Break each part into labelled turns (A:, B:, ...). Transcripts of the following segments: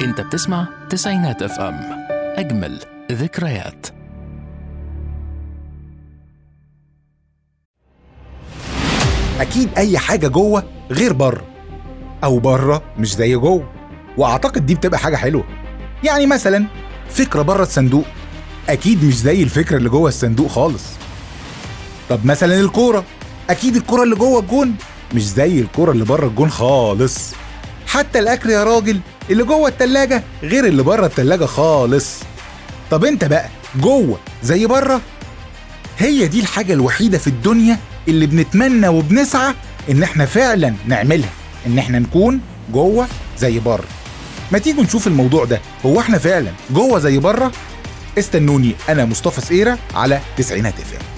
A: انت بتسمع تسعينات اف ام اجمل ذكريات
B: اكيد اي حاجه جوه غير بره او بره مش زي جوه واعتقد دي بتبقى حاجه حلوه يعني مثلا فكره بره الصندوق اكيد مش زي الفكره اللي جوه الصندوق خالص طب مثلا الكوره اكيد الكوره اللي جوه الجون مش زي الكوره اللي بره الجون خالص حتى الاكل يا راجل اللي جوه التلاجة غير اللي بره التلاجة خالص طب انت بقى جوه زي بره هي دي الحاجة الوحيدة في الدنيا اللي بنتمنى وبنسعى ان احنا فعلا نعملها ان احنا نكون جوه زي بره ما تيجوا نشوف الموضوع ده هو احنا فعلا جوه زي بره استنوني انا مصطفى سقيرة على تسعينات اف ام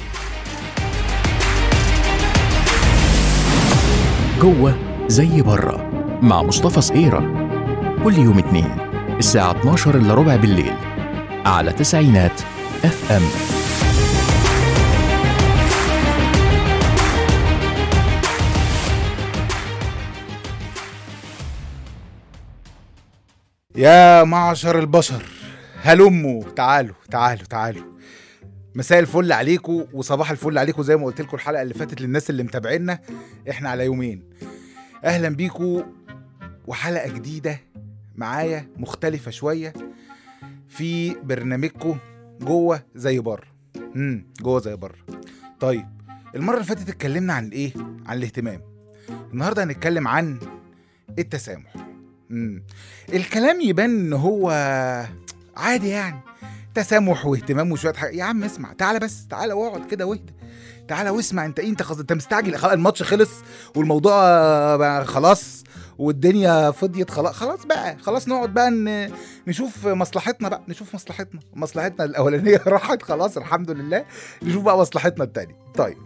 A: جوه زي بره مع مصطفى صقيرة كل يوم اتنين الساعة 12 الا ربع بالليل على تسعينات اف ام
B: يا معشر البشر هلموا تعالوا تعالوا تعالوا مساء الفل عليكم وصباح الفل عليكم زي ما قلت لكم الحلقه اللي فاتت للناس اللي متابعينا احنا على يومين اهلا بيكم وحلقه جديده معايا مختلفه شويه في برنامجكم جوه زي بره امم جوه زي بره طيب المره اللي فاتت اتكلمنا عن ايه عن الاهتمام النهارده هنتكلم عن التسامح امم الكلام يبان ان هو عادي يعني تسامح واهتمام وشويه حاجة. يا عم اسمع تعالى بس تعالى واقعد كده واهدى تعالى واسمع انت إيه؟ انت خلاص انت مستعجل خلاص الماتش خلص والموضوع بقى خلاص والدنيا فضيت خلاص خلاص بقى خلاص نقعد بقى ن- نشوف مصلحتنا بقى نشوف مصلحتنا مصلحتنا الاولانيه راحت خلاص الحمد لله نشوف بقى مصلحتنا التانية طيب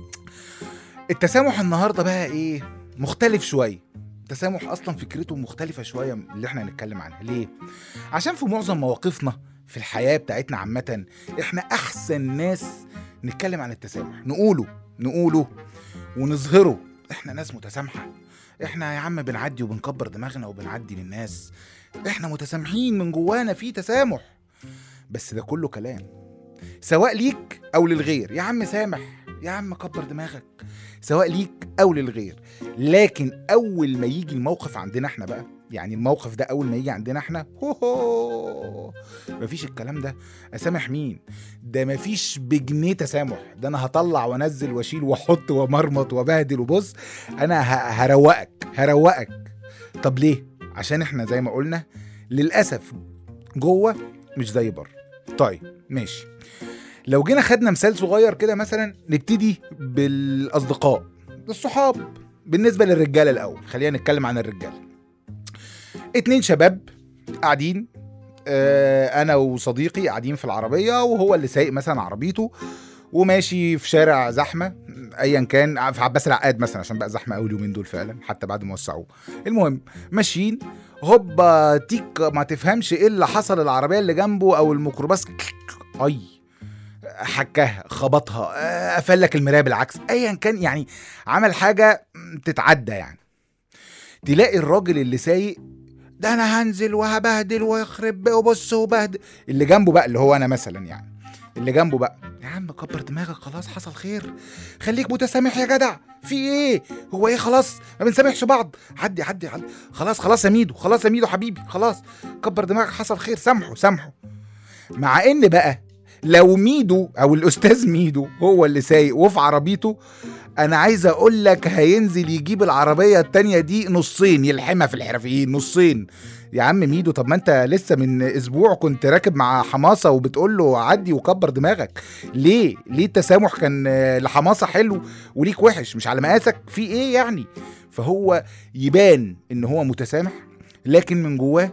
B: التسامح النهارده بقى ايه مختلف شويه التسامح اصلا فكرته مختلفه شويه من اللي احنا هنتكلم عنها ليه عشان في معظم مواقفنا في الحياه بتاعتنا عامه احنا احسن ناس نتكلم عن التسامح نقوله نقوله ونظهره احنا ناس متسامحه احنا يا عم بنعدي وبنكبر دماغنا وبنعدي للناس احنا متسامحين من جوانا في تسامح بس ده كله كلام سواء ليك او للغير يا عم سامح يا عم كبر دماغك سواء ليك او للغير لكن اول ما يجي الموقف عندنا احنا بقى يعني الموقف ده اول ما يجي عندنا احنا هو هو مفيش الكلام ده اسامح مين ده مفيش بجنيه تسامح ده انا هطلع وانزل واشيل واحط ومرمط وبهدل وبص انا ه- هروقك هروقك طب ليه عشان احنا زي ما قلنا للاسف جوه مش زي بره طيب ماشي لو جينا خدنا مثال صغير كده مثلا نبتدي بالاصدقاء الصحاب بالنسبه للرجاله الاول خلينا نتكلم عن الرجاله اتنين شباب قاعدين آه، انا وصديقي قاعدين في العربيه وهو اللي سايق مثلا عربيته وماشي في شارع زحمه ايا كان في عباس العقاد مثلا عشان بقى زحمه قوي اليومين دول فعلا حتى بعد ما وسعوه المهم ماشيين هوبا تيك ما تفهمش ايه اللي حصل العربيه اللي جنبه او الميكروباص اي حكاها خبطها آه، قفل لك المرايه بالعكس ايا كان يعني عمل حاجه تتعدى يعني تلاقي الراجل اللي سايق ده انا هنزل وهبهدل ويخرب بقى وبص وبهدل اللي جنبه بقى اللي هو انا مثلا يعني اللي جنبه بقى يا عم كبر دماغك خلاص حصل خير خليك متسامح يا جدع في ايه هو ايه خلاص ما بنسامحش بعض عدي عدي عدي خلاص خلاص يا ميدو خلاص يا ميدو حبيبي خلاص كبر دماغك حصل خير سامحه سامحه مع ان بقى لو ميدو او الاستاذ ميدو هو اللي سايق وفي عربيته انا عايز اقول لك هينزل يجيب العربيه التانية دي نصين يلحمها في الحرفيين نصين يا عم ميدو طب ما انت لسه من اسبوع كنت راكب مع حماسه وبتقول له عدي وكبر دماغك ليه ليه التسامح كان آه، لحماسه حلو وليك وحش مش على مقاسك في ايه يعني فهو يبان ان هو متسامح لكن من جواه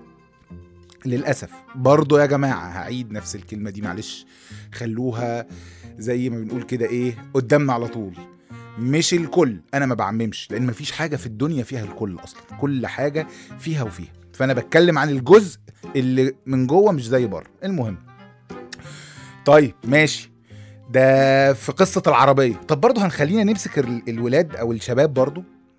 B: للاسف برضه يا جماعه هعيد نفس الكلمه دي معلش خلوها زي ما بنقول كده ايه قدامنا على طول مش الكل انا ما بعممش لان مفيش حاجه في الدنيا فيها الكل اصلا كل حاجه فيها وفيها فانا بتكلم عن الجزء اللي من جوه مش زي بره المهم طيب ماشي ده في قصه العربيه طب برضه هنخلينا نمسك ال- الولاد او الشباب برضه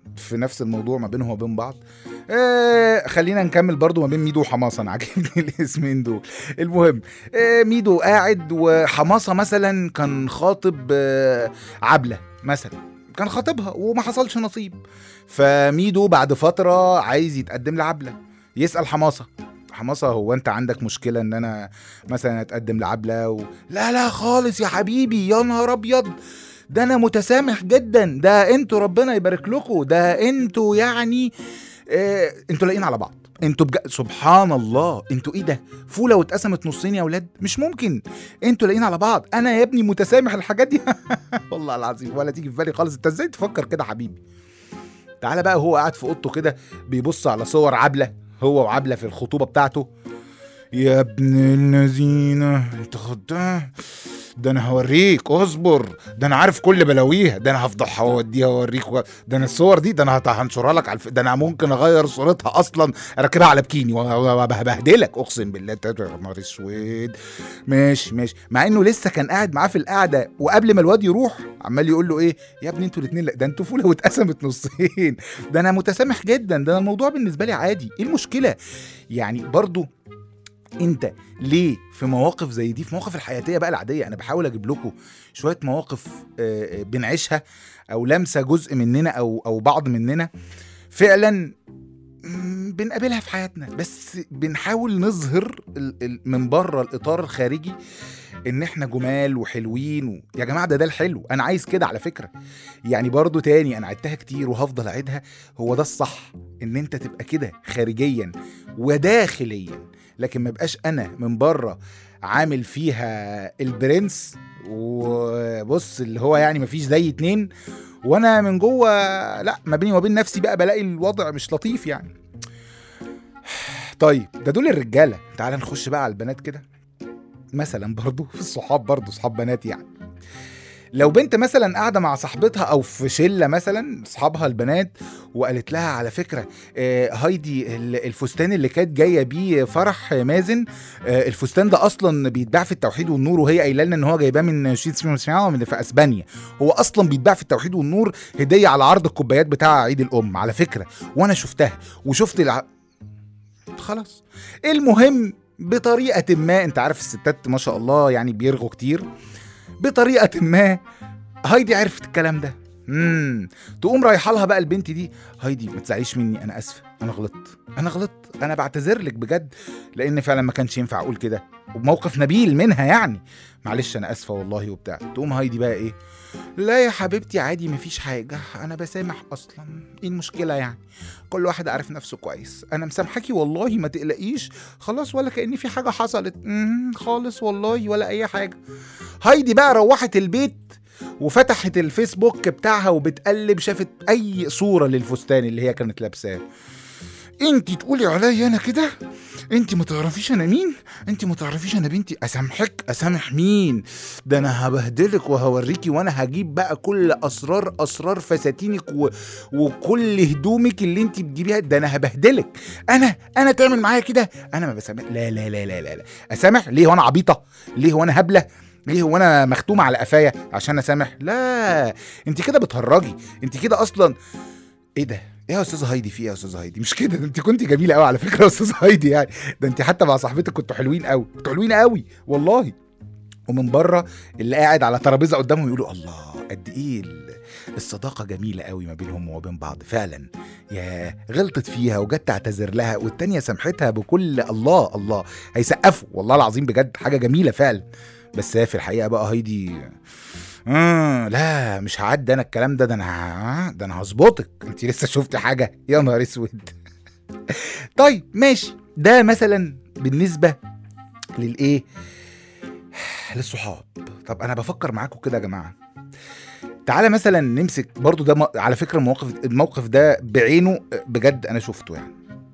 B: في نفس الموضوع ما بينهم وبين بعض آه خلينا نكمل برضو ما بين ميدو وحماسه انا عاجبني الاسمين دول المهم آه ميدو قاعد وحماسه مثلا كان خاطب آه عبله مثلا كان خاطبها وما حصلش نصيب فميدو بعد فتره عايز يتقدم لعبله يسال حماسه حماسه هو انت عندك مشكله ان انا مثلا اتقدم لعبله و... لا لا خالص يا حبيبي يا نهار ابيض ده انا متسامح جدا ده انتوا ربنا يبارك لكم ده انتوا يعني آه انتوا لاقيين على بعض انتوا بج... سبحان الله انتوا ايه ده فوله واتقسمت نصين يا اولاد مش ممكن انتوا لاقيين على بعض انا يا ابني متسامح الحاجات دي والله العظيم ولا تيجي في بالي خالص انت ازاي تفكر كده حبيبي تعالى بقى هو قاعد في اوضته كده بيبص على صور عبله هو وعبله في الخطوبه بتاعته يا ابن الذين انت خدام ده انا هوريك اصبر ده انا عارف كل بلاويها ده انا هفضحها واوديها واوريك و... ده انا الصور دي ده انا هت- هنشرها لك على الف... ده انا ممكن اغير صورتها اصلا اركبها على بكيني وبهدلك اقسم بالله انت يا نهار اسود ماشي ماشي مع انه لسه كان قاعد معاه في القعده وقبل ما الواد يروح عمال يقول له ايه يا ابني انتوا الاثنين ده انتوا فوله واتقسمت نصين ده انا متسامح جدا ده الموضوع بالنسبه لي عادي ايه المشكله يعني برضو انت ليه في مواقف زي دي في مواقف الحياتيه بقى العاديه انا بحاول اجيب لكم شويه مواقف آه، آه، بنعيشها او لمسه جزء مننا او او بعض مننا فعلا مم، بنقابلها في حياتنا بس بنحاول نظهر ال- ال- من بره الاطار الخارجي ان احنا جمال وحلوين و... يا جماعه ده ده الحلو انا عايز كده على فكره يعني برضو تاني انا عدتها كتير وهفضل اعيدها هو ده الصح ان انت تبقى كده خارجيا وداخليا لكن ما بقاش انا من بره عامل فيها البرنس وبص اللي هو يعني مفيش زي اتنين وانا من جوه لا ما بيني وبين نفسي بقى بلاقي الوضع مش لطيف يعني طيب ده دول الرجاله تعال نخش بقى على البنات كده مثلا برضو في الصحاب برضو صحاب بنات يعني لو بنت مثلا قاعده مع صاحبتها او في شله مثلا اصحابها البنات وقالت لها على فكره آه، هايدي ال- الفستان اللي كانت جايه بيه فرح مازن آه، الفستان ده اصلا بيتباع في التوحيد والنور وهي قايله لنا ان هو جايباه من شيتس من في اسبانيا هو اصلا بيتباع في التوحيد والنور هديه على عرض الكوبايات بتاع عيد الام على فكره وانا شفتها وشفت الع... خلاص المهم بطريقه ما انت عارف الستات ما شاء الله يعني بيرغوا كتير بطريقه ما هايدي عرفت الكلام ده امم تقوم رايحه لها بقى البنت دي هايدي ما تزعليش مني انا اسفه انا غلطت انا غلطت انا بعتذر لك بجد لان فعلا ما كانش ينفع اقول كده وموقف نبيل منها يعني معلش انا اسفه والله وبتاع تقوم هايدي بقى ايه لا يا حبيبتي عادي مفيش حاجه انا بسامح اصلا ايه المشكله يعني كل واحد عارف نفسه كويس انا مسامحاكي والله ما تقلقيش خلاص ولا كأن في حاجه حصلت مم، خالص والله ولا اي حاجه هايدي بقى روحت البيت وفتحت الفيسبوك بتاعها وبتقلب شافت اي صوره للفستان اللي هي كانت لابساه انت تقولي عليا انا كده انت ما تعرفيش انا مين انت ما تعرفيش انا بنتي اسامحك اسامح مين ده انا هبهدلك وهوريكي وانا هجيب بقى كل اسرار اسرار فساتينك و... وكل هدومك اللي انت بتجيبيها ده انا هبهدلك انا انا تعمل معايا كده انا ما بسامح لا لا لا لا لا, لا. اسامح ليه وانا عبيطه ليه وانا هبله ليه هو انا مختومه على قفايا عشان اسامح لا انت كده بتهرجي انت كده اصلا ايه ده ايه يا استاذه هايدي في ايه يا استاذه هايدي مش كده ده انت كنت جميله قوي على فكره يا استاذه هايدي يعني ده انت حتى مع صاحبتك كنتوا حلوين قوي كنتوا حلوين قوي والله ومن بره اللي قاعد على ترابيزه قدامهم يقولوا الله قد ايه ال- الصداقه جميله قوي ما بينهم وبين بعض فعلا يا غلطت فيها وجت تعتذر لها والتانيه سامحتها بكل الله الله هيسقفوا والله العظيم بجد حاجه جميله فعلا بس هي في الحقيقه بقى هايدي آه لا مش هعدي انا الكلام ده ده انا ه- ده انا هظبطك انت لسه شفتي حاجه يا نهار اسود طيب ماشي ده مثلا بالنسبه للايه للصحاب طب انا بفكر معاكم كده يا جماعه تعالى مثلا نمسك برضو ده م- على فكره الموقف الموقف ده بعينه بجد انا شفته يعني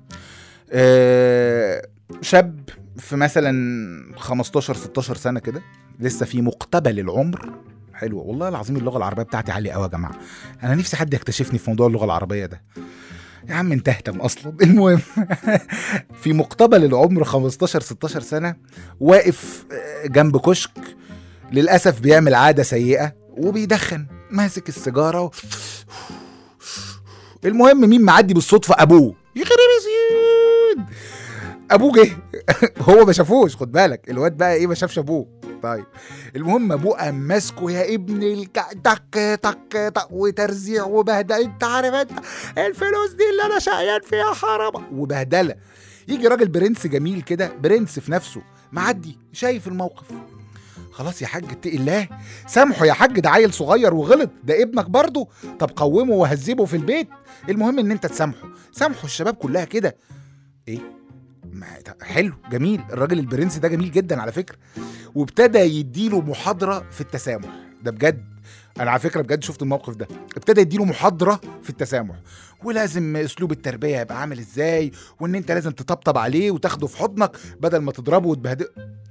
B: آه شاب في مثلا 15 16 سنه كده لسه في مقتبل العمر حلو والله العظيم اللغه العربيه بتاعتي عاليه قوي يا جماعه انا نفسي حد يكتشفني في موضوع اللغه العربيه ده يا عم انت اهتم اصلا المهم في مقتبل العمر 15 16 سنه واقف آه، جنب كشك للاسف بيعمل عاده سيئه وبيدخن ماسك السيجاره و... المهم مين معدي بالصدفه ابوه يخرب اسود ابوه جه هو ما شافوش خد بالك الواد بقى ايه ما شافش ابوه طيب المهم ابوه قام ماسكه يا ابن الك تك تك تك وترزيع وبهدله انت عارف انت الفلوس دي اللي انا شقيان فيها حرام وبهدله يجي راجل برنس جميل كده برنس في نفسه معدي شايف الموقف خلاص يا حاج اتقي الله سامحه يا حاج ده عيل صغير وغلط ده ابنك برضه طب قومه وهذبه في البيت المهم ان انت تسامحه سامحه الشباب كلها كده ايه ما حلو جميل الراجل البرنس ده جميل جدا على فكره وابتدى يديله محاضره في التسامح ده بجد انا على فكره بجد شفت الموقف ده ابتدى يديله محاضره في التسامح ولازم اسلوب التربيه يبقى عامل ازاي وان انت لازم تطبطب عليه وتاخده في حضنك بدل ما تضربه وتبهدله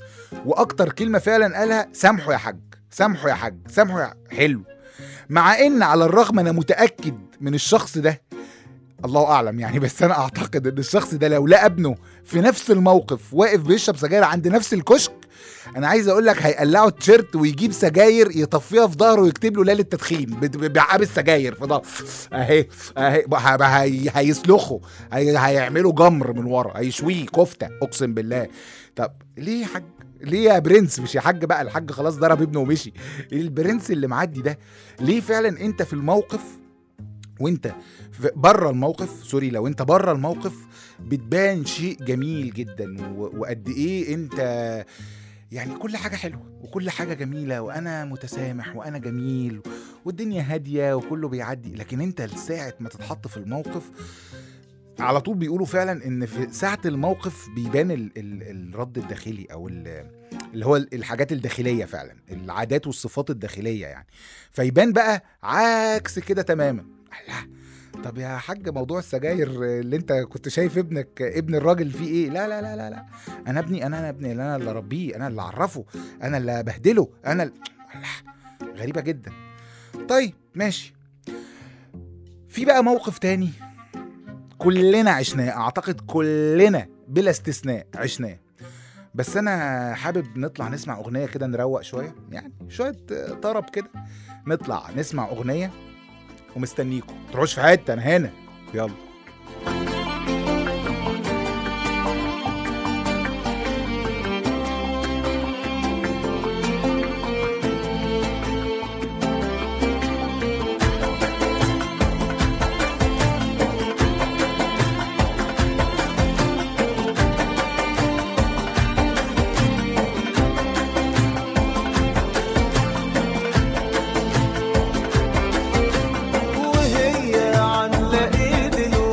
B: واكتر كلمه فعلا قالها سامحه يا حاج سامحه يا حاج سامحه يا حلو مع ان على الرغم انا متاكد من الشخص ده الله اعلم يعني بس انا اعتقد ان الشخص ده لو لقى ابنه في نفس الموقف واقف بيشرب سجاير عند نفس الكشك انا عايز اقول لك هيقلعه التيشيرت ويجيب سجاير يطفيها في ظهره ويكتب له ليله تدخين بعاب السجاير في ظهره اهي اهي هي- هيسلخه هي- هيعملوا جمر من ورا هيشويه كفته اقسم بالله طب ليه يا حاج ليه يا برنس مش يا حاج بقى الحاج خلاص ضرب ابنه ومشي البرنس اللي معدي ده ليه فعلا انت في الموقف وانت بره الموقف سوري لو انت بره الموقف بتبان شيء جميل جدا و- وقد ايه انت يعني كل حاجة حلوة وكل حاجة جميلة وأنا متسامح وأنا جميل والدنيا هادية وكله بيعدي لكن أنت ساعة ما تتحط في الموقف على طول بيقولوا فعلا ان في ساعه الموقف بيبان ال ال الرد الداخلي او ال- اللي هو الحاجات الداخليه فعلا العادات والصفات الداخليه يعني فيبان بقى عكس كده تماما الله طب يا حاج موضوع السجاير اللي انت كنت شايف ابنك ابن الراجل فيه ايه لا لا لا لا لا انا ابني انا انا ابني انا اللي اربيه انا اللي اعرفه انا اللي ابهدله انا ال... الله غريبه جدا طيب ماشي في بقى موقف تاني كلنا عشناه اعتقد كلنا بلا استثناء عشناه بس انا حابب نطلع نسمع اغنيه كده نروق شويه يعني شويه آه، طرب كده نطلع نسمع اغنيه ومستنيكم تروحوش في حته انا هنا يلا
C: وهي عاملة ايه دلوقتي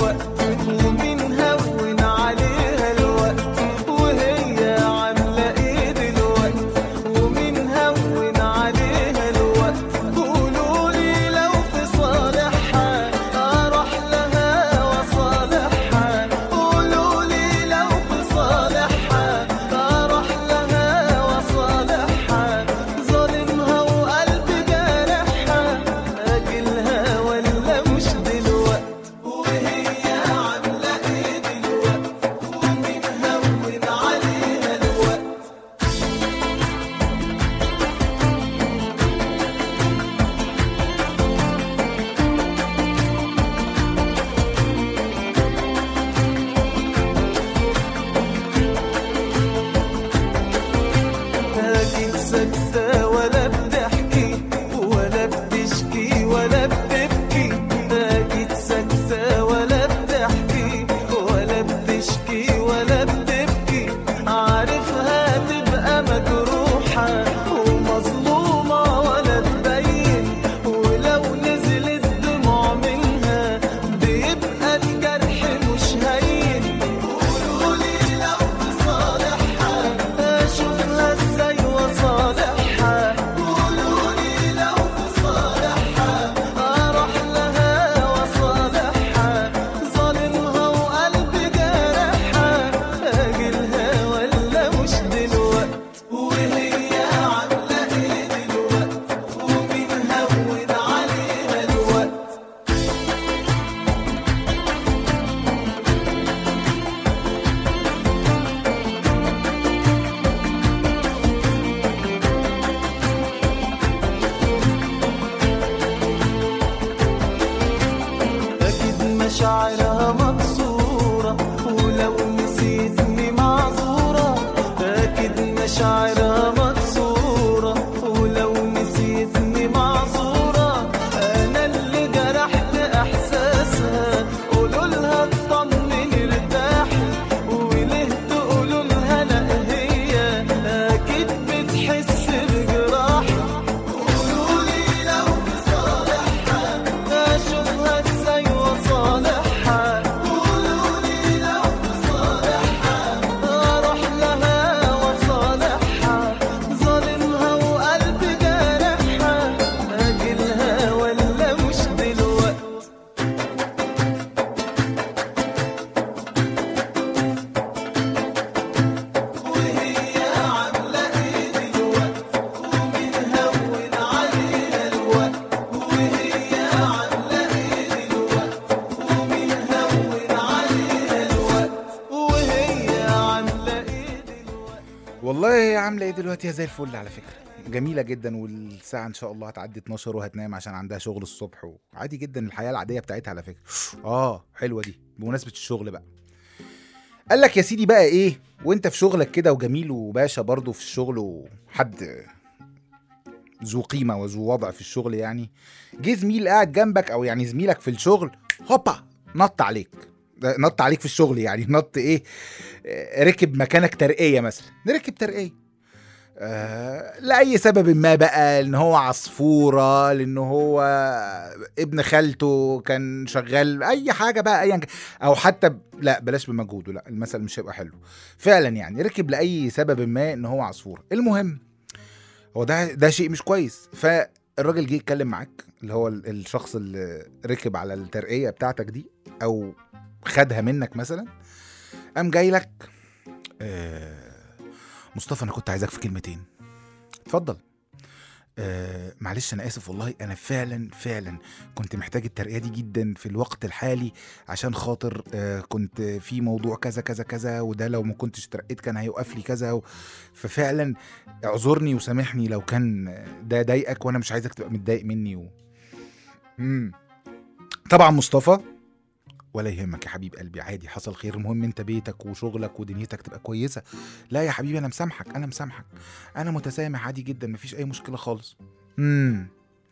B: والله هي عامله ايه دلوقتي هي زي الفل على فكره جميله جدا والساعه ان شاء الله هتعدي 12 وهتنام عشان عندها شغل الصبح وعادي جدا الحياه العاديه بتاعتها على فكره اه حلوه دي بمناسبه الشغل بقى قال لك يا سيدي بقى ايه وانت في شغلك كده وجميل وباشا برضه في الشغل وحد ذو قيمه وذو وضع في الشغل يعني جه زميل قاعد جنبك او يعني زميلك في الشغل هوبا نط عليك ده نط عليك في الشغل يعني نط ايه آه، ركب مكانك ترقيه مثلا ركب ترقيه آه لاي سبب ما بقى ان هو عصفوره لان هو ابن خالته كان شغال اي حاجه بقى ايا كان. او حتى ب... لا بلاش بمجهوده لا المثل مش هيبقى حلو فعلا يعني ركب لاي سبب ما ان هو عصفوره المهم هو ده ده شيء مش كويس فالراجل جه يتكلم معاك اللي هو ال- الشخص اللي ركب على الترقيه بتاعتك دي او خدها منك مثلا قام جاي لك آه مصطفى انا كنت عايزك في كلمتين اتفضل آه معلش انا اسف والله انا فعلا فعلا كنت محتاج الترقيه دي جدا في الوقت الحالي عشان خاطر آه كنت في موضوع كذا كذا كذا وده لو ما كنتش ترقيت كان هيوقف لي كذا و... ففعلا اعذرني وسامحني لو كان ده ضايقك وانا مش عايزك تبقى متضايق مني و... مم. طبعا مصطفى ولا يهمك يا حبيب قلبي عادي حصل خير المهم انت بيتك وشغلك ودنيتك تبقى كويسه لا يا حبيبي انا مسامحك انا مسامحك انا متسامح عادي جدا مفيش اي مشكله خالص امم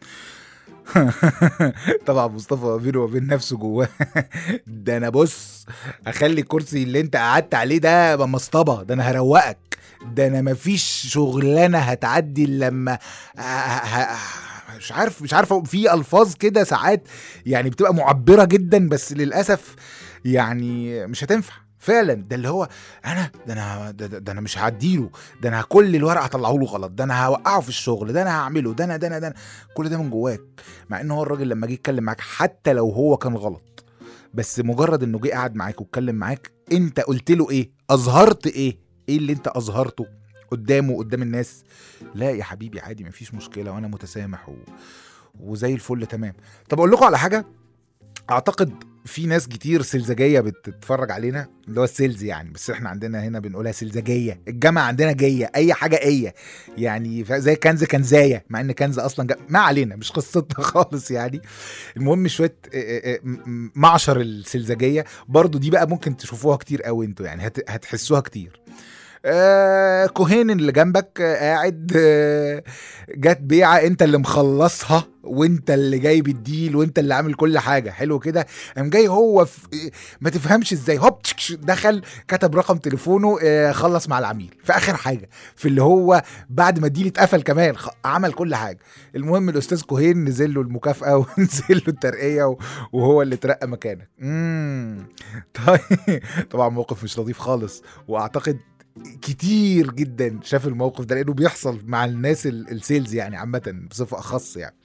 B: طبعا مصطفى بينه وبين نفسه جواه ده انا بص اخلي الكرسي اللي انت قعدت عليه ده يبقى مصطبه ده انا هروقك ده انا مفيش شغلانه هتعدي إلا لما ه- ه- ه- مش عارف مش عارف في الفاظ كده ساعات يعني بتبقى معبره جدا بس للاسف يعني مش هتنفع فعلا ده اللي هو انا ده انا ده, ده, ده انا مش هعديله ده انا كل الورق هطلعه له غلط ده انا هوقعه في الشغل ده انا هعمله ده انا ده انا ده أنا. كل ده من جواك مع ان هو الراجل لما جه يتكلم معاك حتى لو هو كان غلط بس مجرد انه جه قعد معاك واتكلم معاك انت قلت له ايه اظهرت ايه ايه اللي انت اظهرته قدامه قدام الناس لا يا حبيبي عادي مفيش مشكله وانا متسامح و... وزي الفل تمام طب اقول لكم على حاجه اعتقد في ناس كتير سلزجيه بتتفرج علينا اللي هو السيلز يعني بس احنا عندنا هنا بنقولها سلزجيه الجامعه عندنا جايه اي حاجه ايه يعني ف- زي كنز كنزايه مع ان كنز اصلا جا... ما علينا مش قصتنا خالص يعني المهم شويه اه، اه، اه، م- م- معشر السلزجيه برضو دي بقى ممكن تشوفوها كتير قوي انتوا يعني هت... هتحسوها كتير آه كوهين اللي جنبك آه قاعد آه جت بيعه انت اللي مخلصها وانت اللي جايب الديل وانت اللي عامل كل حاجه حلو كده قام جاي هو في ما تفهمش ازاي هوب تشك- دخل كتب رقم تليفونه آه خلص مع العميل في اخر حاجه في اللي هو بعد ما الديل اتقفل كمان خ- عمل كل حاجه المهم الاستاذ كوهين نزل له المكافاه ونزل له الترقيه و- وهو اللي اترقى مكانك امم طيب طبعا موقف مش لطيف خالص واعتقد كتير جدا شاف الموقف ده لانه بيحصل مع الناس ال- السيلز يعني عامه بصفه اخص يعني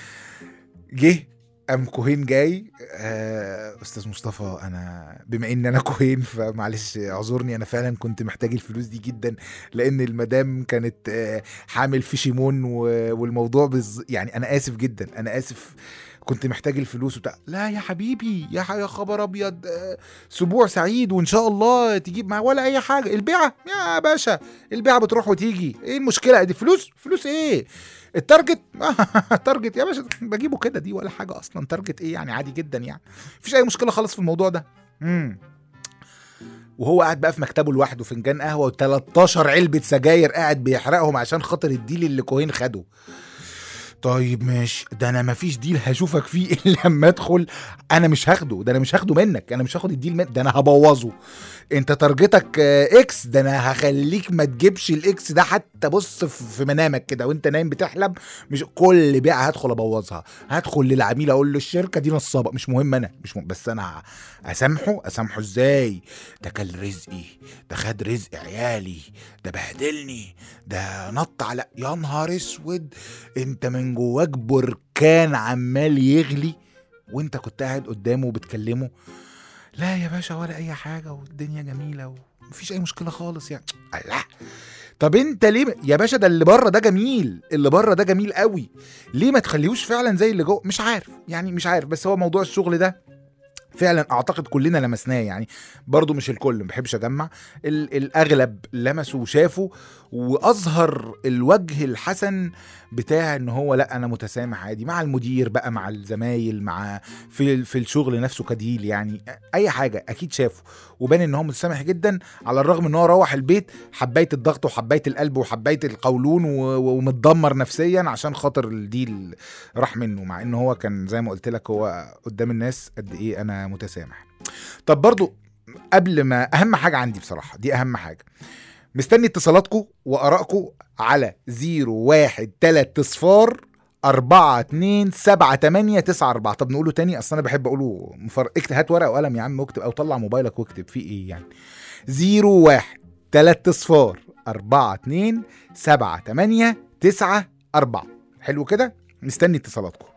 B: جه قام كوهين جاي آه استاذ مصطفى انا بما ان انا كوهين فمعلش اعذرني انا فعلا كنت محتاج الفلوس دي جدا لان المدام كانت آه حامل في شيمون و- والموضوع بز يعني انا اسف جدا انا اسف كنت محتاج الفلوس وبتاع لا يا حبيبي يا ح- يا خبر ابيض آه، اسبوع سعيد وان شاء الله تجيب معاه ولا اي حاجه البيعه يا باشا البيعه بتروح وتيجي ايه المشكله دي فلوس فلوس ايه التارجت تارجت يا باشا بجيبه كده دي ولا حاجه اصلا تارجت ايه يعني عادي جدا يعني مفيش اي مشكله خالص في الموضوع ده امم وهو قاعد بقى في مكتبه لوحده فنجان قهوه و13 علبه سجاير قاعد بيحرقهم عشان خاطر الديل اللي كوين خده طيب ماشي ده انا مفيش ديل هشوفك فيه الا لما ادخل انا مش هاخده ده انا مش هاخده منك انا مش هاخد الديل من ده انا هبوظه انت تارجتك آه، اكس ده انا هخليك ما تجيبش الاكس ده حتى بص في في منامك كده وانت نايم بتحلم مش كل بيعه هدخل ابوظها هدخل للعميل اقول له الشركه دي نصابه مش مهم انا مش مهم بس انا اسامحه اسامحه ازاي ده كان رزقي ده خد رزق عيالي ده بهدلني ده نط على يا نهار اسود انت من جواك بركان عمال يغلي وانت كنت قاعد قدامه وبتكلمه لا يا باشا ولا اي حاجه والدنيا جميله ومفيش اي مشكله خالص يعني الله طب انت ليه يا باشا ده اللي بره ده جميل اللي بره ده جميل قوي ليه ما تخليهوش فعلا زي اللي جوه مش عارف يعني مش عارف بس هو موضوع الشغل ده فعلا اعتقد كلنا لمسناه يعني برضو مش الكل ما بحبش اجمع ال- الاغلب لمسوا وشافوا واظهر الوجه الحسن بتاع ان هو لا انا متسامح عادي مع المدير بقى مع الزمايل مع في في الشغل نفسه كديل يعني اي حاجه اكيد شافه وبان ان هو متسامح جدا على الرغم ان هو روح البيت حبايه الضغط وحبايه القلب وحبايه القولون و- ومتدمر نفسيا عشان خاطر الديل راح منه مع ان هو كان زي ما قلت لك هو قدام الناس قد ايه انا متسامح طب برضو قبل ما اهم حاجه عندي بصراحه دي اهم حاجه مستني اتصالاتكم وارائكم على 01 3 صفار 4 2 7 8 9 4 طب نقوله تاني اصل انا بحب اقوله مفر... اكتب هات ورقه وقلم يا عم واكتب او طلع موبايلك واكتب فيه ايه يعني 01 3 صفار 4 2 7 8 9 4 حلو كده مستني اتصالاتكم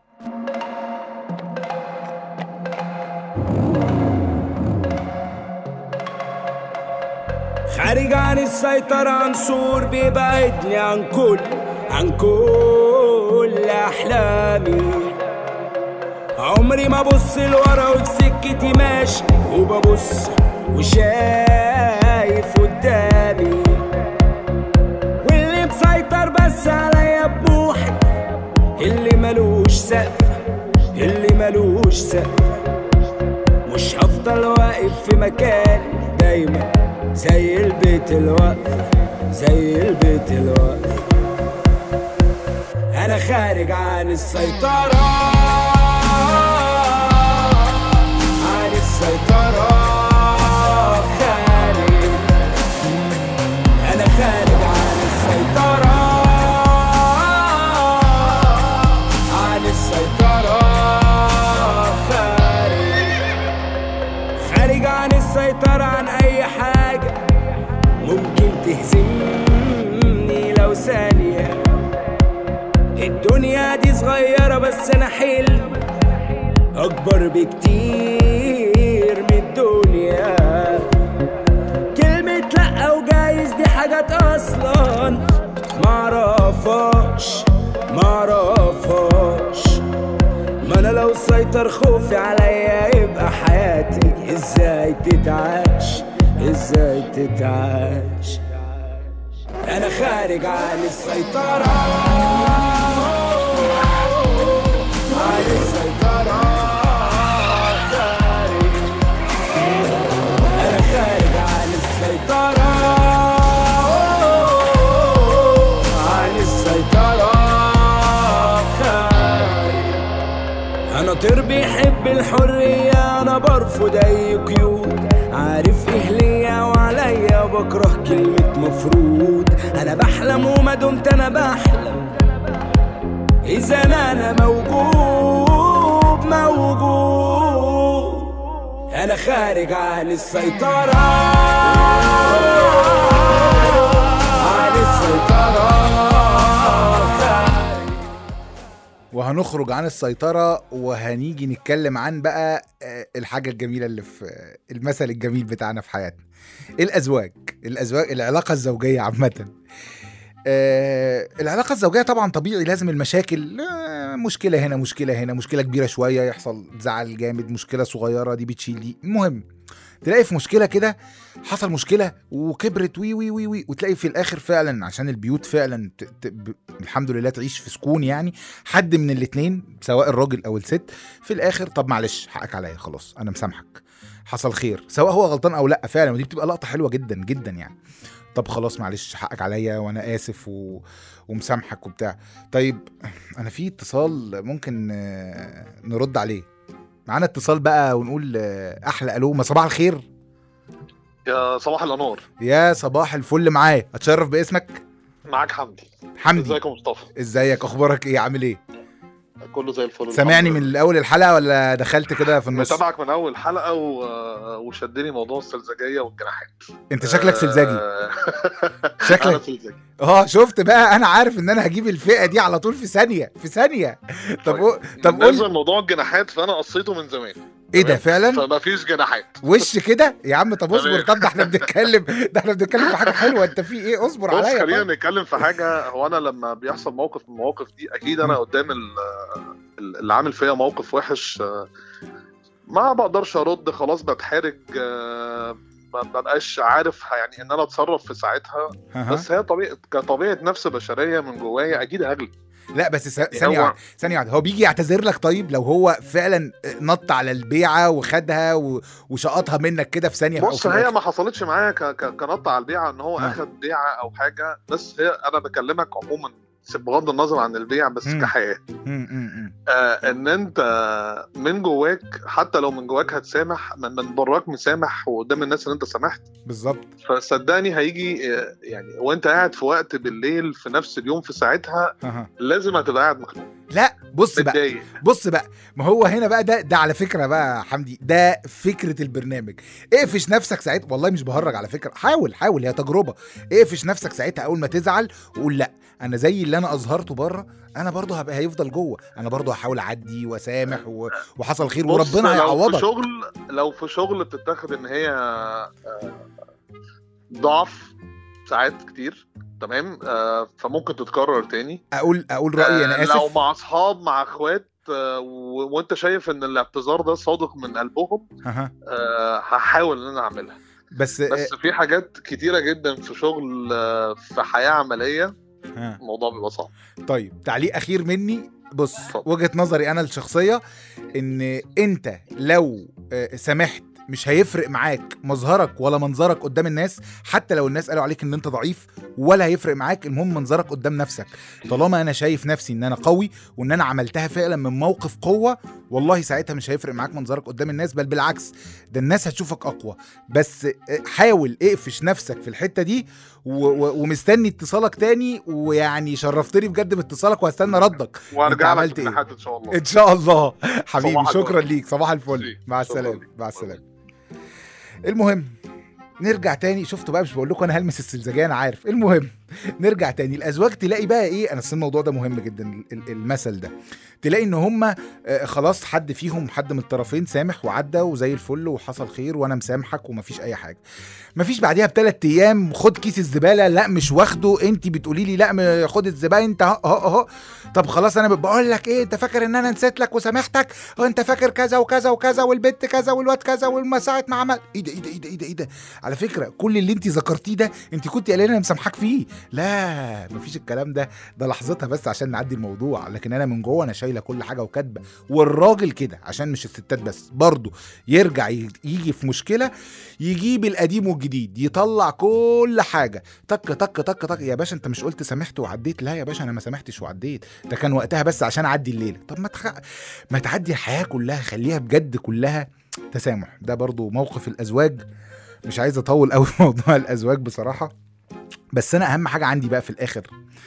C: خارج عن السيطرة عنصر بيبعدني عن كل عن كل أحلامي عمري ما ابص لورا وفي سكتي ماشي وببص وشايف قدامي واللي مسيطر بس عليا بروحي اللي ملوش سقف اللي ملوش سقف مش هفضل واقف في مكاني دايما زي البيت الوقف زي البيت الوقف انا خارج عن السيطرة عن السيطرة خارج انا خارج عن السيطرة عن السيطرة خارج خارج عن السيطرة عن أي حاجة ممكن تهزمني لو ثانية الدنيا دي صغيرة بس أنا حلم أكبر بكتير من الدنيا كلمة لأ وجايز دي حاجات أصلا معرفهاش معرفهاش ما انا لو سيطر خوفي عليا يبقى حياتي ازاي تتعاش ازاي تتعاش انا خارج عن السيطرة عن السيطرة خارج انا خارج عن السيطرة عن السيطرة خارج انا طير بيحب الحرية انا برفض اي قيود عارف ايه ليا وعليا بكره كلمة مفروض انا بحلم وما دمت انا بحلم اذا انا انا موجود موجود انا خارج عن السيطرة عن السيطرة خارج
B: وهنخرج عن السيطرة وهنيجي نتكلم عن بقى آه، الحاجة الجميلة اللي في آه، المثل الجميل بتاعنا في حياتنا الأزواج الأزواج العلاقة الزوجية عامة آه العلاقة الزوجية طبعا طبيعي لازم المشاكل آه مشكلة هنا مشكلة هنا مشكلة كبيرة شوية يحصل زعل جامد مشكلة صغيرة دي بتشيل دي المهم تلاقي في مشكلة كده حصل مشكلة وكبرت وي وي وي وي وتلاقي في الآخر فعلا عشان البيوت فعلا ت... ت... ب... الحمد لله تعيش في سكون يعني حد من الاتنين سواء الراجل او الست في الاخر طب معلش حقك عليا خلاص انا مسامحك حصل خير سواء هو غلطان او لا فعلا ودي بتبقى لقطه حلوه جدا جدا يعني طب خلاص معلش حقك عليا وانا اسف و... ومسامحك وبتاع طيب انا في اتصال ممكن آه، نرد عليه معانا اتصال بقى ونقول آه، احلى الو ما صباح الخير
D: يا صباح الانوار
B: يا صباح الفل معايا اتشرف باسمك
D: معاك حمدي
B: حمدي
D: ازيك يا مصطفى
B: ازيك اخبارك ايه عامل ايه
D: كله زي الفل
B: سامعني
D: الحمد
B: من
D: لله.
B: اول الحلقه ولا دخلت كده في النص
D: متابعك من اول حلقه و... وشدني موضوع السلزجيه والجناحات
B: انت شكلك سلزجي
D: آه،
B: شكلك-
D: انا سلزجي
B: اه شفت بقى انا عارف ان انا هجيب الفئه دي على طول في ثانيه في ثانيه طب
D: طيب.
B: قول- طب
D: بالنسبه
B: قول
D: لموضوع الجناحات فانا قصيته من زمان
B: ايه ده
D: تمام؟
B: فعلا
D: فما فيش جناحات
B: وش كده يا عم طب اصبر
D: تمام.
B: طب ده احنا بنتكلم ده احنا بنتكلم في حاجه حلوه انت في ايه اصبر
D: بص
B: عليا
D: خلينا
B: طيب.
D: نتكلم في حاجه هو انا لما بيحصل موقف من المواقف دي اكيد انا
B: مم.
D: قدام ال- ال- اللي عامل فيا موقف وحش آه، ما بقدرش ارد خلاص بتحرج آه، ما ببقاش عارف يعني ان انا اتصرف في ساعتها
B: أها.
D: بس هي طبيعه كطبيعه نفس بشريه من جوايا اكيد هغلب
B: لا بس س- ثانيه
D: هو-
B: واحده ثانيه واحده هو بيجي يعتذر لك طيب لو هو فعلا نط على البيعه وخدها و- وشقطها منك كده في ثانيه أو
D: بص
B: في
D: هي
B: الآخر.
D: ما حصلتش معايا ك- ك- كنط على البيعه ان هو
B: آه.
D: اخد بيعه او حاجه بس هي انا بكلمك عموما بغض النظر عن البيع بس
B: مم.
D: كحياه
B: م- م- م.
D: آه ان انت من جواك حتى لو من جواك هتسامح من, من براك مسامح وقدام الناس ان انت سامحت
B: بالظبط
D: فصدقني هيجي آه، يعني وانت قاعد في وقت بالليل في نفس اليوم في ساعتها
B: أها.
D: لازم هتبقى قاعد مخنوق
B: لا بص بقى
D: متضايق
B: بص بقى ما هو هنا بقى ده ده على فكره بقى يا حمدي ده فكره البرنامج اقفش نفسك ساعتها والله مش بهرج على فكره حاول حاول هي تجربه اقفش نفسك ساعتها اول ما تزعل وقول لا انا زي اللي انا اظهرته بره انا برضه هبقى هيفضل جوه انا برضه هحاول اعدي واسامح و... وحصل خير
D: بص،
B: وربنا
D: لو في
B: هيعوضك
D: شغل لو في شغل بتتاخد ان هي آه، ضعف ساعات كتير تمام آه، فممكن تتكرر تاني
B: اقول اقول رايي انا
D: آه، لو
B: اسف
D: مع اصحاب مع اخوات آه، و- وانت شايف ان الاعتذار ده صادق من قلبهم
B: أها.
D: آه، هحاول ان انا اعملها
B: بس,
D: بس في حاجات كتيره جدا في شغل آه، في حياه عمليه
B: ها.
D: الموضوع بيبقى صعب
B: طيب تعليق اخير مني بص
D: اتفضل.
B: وجهه نظري انا الشخصيه ان انت لو آه، سامحت مش هيفرق معاك مظهرك ولا منظرك قدام الناس حتى لو الناس قالوا عليك ان انت ضعيف ولا هيفرق معاك المهم منظرك قدام نفسك طالما انا شايف نفسي ان انا قوي وان انا عملتها فعلا من موقف قوه والله ساعتها مش هيفرق معاك منظرك قدام الناس بل بالعكس ده الناس هتشوفك اقوى بس آه، حاول اقفش نفسك في الحته دي و- و- ومستني اتصالك تاني ويعني شرفتني بجد باتصالك وهستنى ردك
D: وارجع
B: عملت
D: لك
B: إيه؟
D: بنحات ان شاء الله
B: ان شاء الله حبيبي
D: صباح الفل.
B: شكرا ليك صباح الفل
D: ميرسي.
B: مع
D: شكراً
B: السلامه
D: ليك.
B: مع السلامه المهم نرجع تاني شفتوا بقى مش بقول لكم انا هلمس السلزجيه انا عارف المهم نرجع تاني الازواج تلاقي بقى ايه انا أصل الموضوع ده مهم جدا ال- ال- المثل ده تلاقي ان هم خلاص حد فيهم حد من الطرفين سامح وعدى وزي الفل وحصل خير وانا مسامحك ومفيش اي حاجه مفيش بعديها بثلاث ايام خد كيس الزباله لا مش واخده انت بتقولي لي لا م- خد الزباله انت اهو اهو اهو طب خلاص انا بقول لك ايه انت فاكر ان انا نسيت لك وسامحتك هو انت فاكر كذا وكذا وكذا والبت كذا والواد كذا والما ساعه ما عمل ايه ده ايه ده ايه ده ايه ده ايه ده على فكره كل اللي انت ذكرتيه ده انت كنت قايله لي انا مسامحاك فيه لا مفيش الكلام ده ده لحظتها بس عشان نعدي الموضوع لكن انا من جوه انا شايله كل حاجه وكاتبه والراجل كده عشان مش الستات بس برضه يرجع ي- يجي في مشكله يجيب القديم والجديد يطلع كل حاجه تك تك تك تك يا باشا انت مش قلت سامحت وعديت لا يا باشا انا ما سامحتش وعديت ده كان وقتها بس عشان اعدي الليله طب ما تخ... ما تعدي الحياه كلها خليها بجد كلها تسامح ده برضو موقف الازواج مش عايز اطول قوي في موضوع الازواج بصراحه بس انا اهم حاجه عندي بقى في الاخر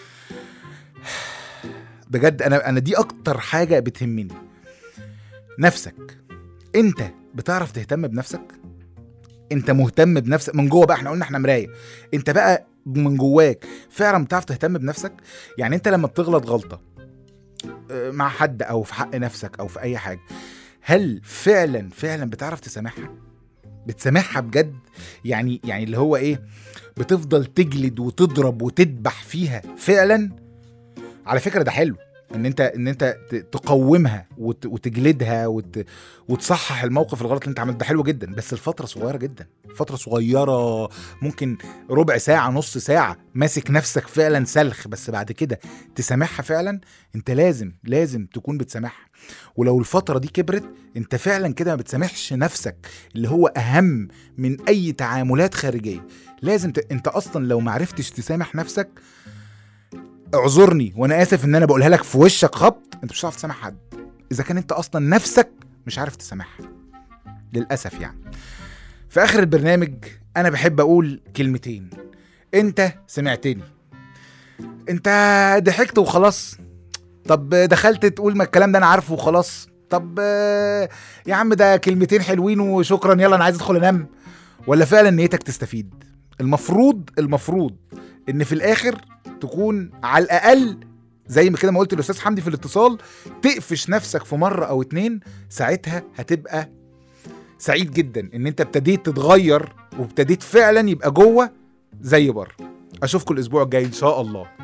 B: بجد انا انا دي اكتر حاجه بتهمني نفسك انت بتعرف تهتم بنفسك انت مهتم بنفسك من جوه بقى احنا قلنا احنا مرايه انت بقى من جواك فعلا بتعرف تهتم بنفسك يعني انت لما بتغلط غلطه اه، مع حد او في حق نفسك او في اي حاجه هل فعلا فعلا بتعرف تسامحها بتسامحها بجد يعني يعني اللي هو ايه بتفضل تجلد وتضرب وتدبح فيها فعلا على فكره ده حلو ان انت ان انت ت- تقومها وت- وتجلدها وت وتصحح الموقف الغلط اللي انت عملته ده حلو جدا بس الفتره صغيره جدا فتره صغيره ممكن ربع ساعه نص ساعه ماسك نفسك فعلا سلخ بس بعد كده تسامحها فعلا انت لازم لازم تكون بتسامحها ولو الفتره دي كبرت انت فعلا كده ما بتسامحش نفسك اللي هو اهم من اي تعاملات خارجيه لازم ت... انت اصلا لو ما عرفتش تسامح نفسك اعذرني وانا اسف ان انا بقولها لك في وشك خبط انت مش هتعرف تسامح حد اذا كان انت اصلا نفسك مش عارف تسامحها للاسف يعني في اخر البرنامج انا بحب اقول كلمتين انت سمعتني انت ضحكت وخلاص طب دخلت تقول ما الكلام ده انا عارفه وخلاص طب آه، يا عم ده كلمتين حلوين وشكرا يلا انا عايز ادخل انام ولا فعلا نيتك تستفيد المفروض المفروض ان في الاخر تكون على الاقل زي ما كده ما قلت الاستاذ حمدي في الاتصال تقفش نفسك في مره او اتنين ساعتها هتبقى سعيد جدا ان انت ابتديت تتغير وابتديت فعلا يبقى جوه زي بره اشوفكم الاسبوع الجاي ان شاء الله